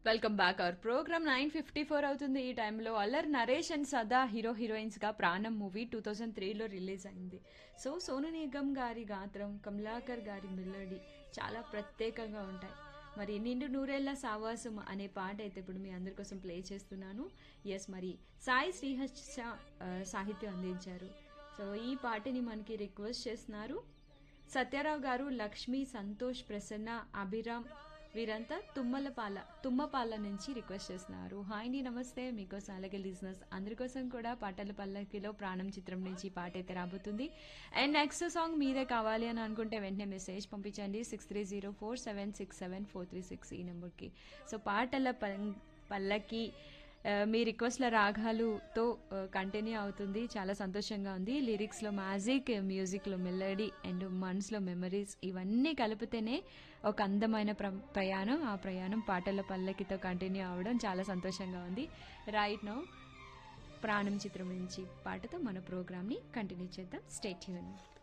welcome back our program nine fifty four అవుతుంది ఈ టైంలో Allari Naresh and Sada hero heroines గా ప్రాణం మూవీ టూ థౌజండ్ త్రీలో రిలీజ్ అయింది సో సోను నిగమ్ గారి గాత్రం కమలాకర్ గారి మెలోడీ చాలా ప్రత్యేకంగా ఉంటాయి మరి నిండు నూరేళ్ల సావాసం అనే పాట అయితే ఇప్పుడు మీ అందరి కోసం ప్లే చేస్తున్నాను ఎస్ మరి సాయి శ్రీహర్ష ఆ, సాహిత్యం అందించారు సో ఈ పాటని మనకి రిక్వెస్ట్ చేస్తున్నారు సత్యారావు గారు లక్ష్మి సంతోష్ ప్రసన్న అభిరామ్ వీరంతా తుమ్మలపాల తుమ్మపాల నుంచి రిక్వెస్ట్ చేస్తున్నారు హాయ్ అండి నమస్తే మీకోసం అలాగే లిజినెస్ అందరి కోసం కూడా పాటల పల్లకిలో ప్రాణం చిత్రం నుంచి ఈ పాట అయితే రాబోతుంది అండ్ నెక్స్ట్ సాంగ్ మీదే కావాలి అని అనుకుంటే వెంటనే మెసేజ్ పంపించండి six three zero four seven six seven four three six ఈ నెంబర్కి సో పాటల పల్- పల్లకి ఆ, మీ రిక్వెస్ట్ల రాగాలుతో కంటిన్యూ అవుతుంది చాలా సంతోషంగా ఉంది లిరిక్స్లో మ్యాజిక్ మ్యూజిక్లో మెలడీ అండ్ మనసులో మెమరీస్ ఇవన్నీ కలిపితేనే ఒక అందమైన ప్ర ప్రయాణం ఆ ప్రయాణం పాటల పల్లకితో కంటిన్యూ అవ్వడం చాలా సంతోషంగా ఉంది రైట్ నో ప్రాణం చిత్రం నుంచి పాటతో మన ప్రోగ్రామ్ని కంటిన్యూ చేద్దాం స్టేట్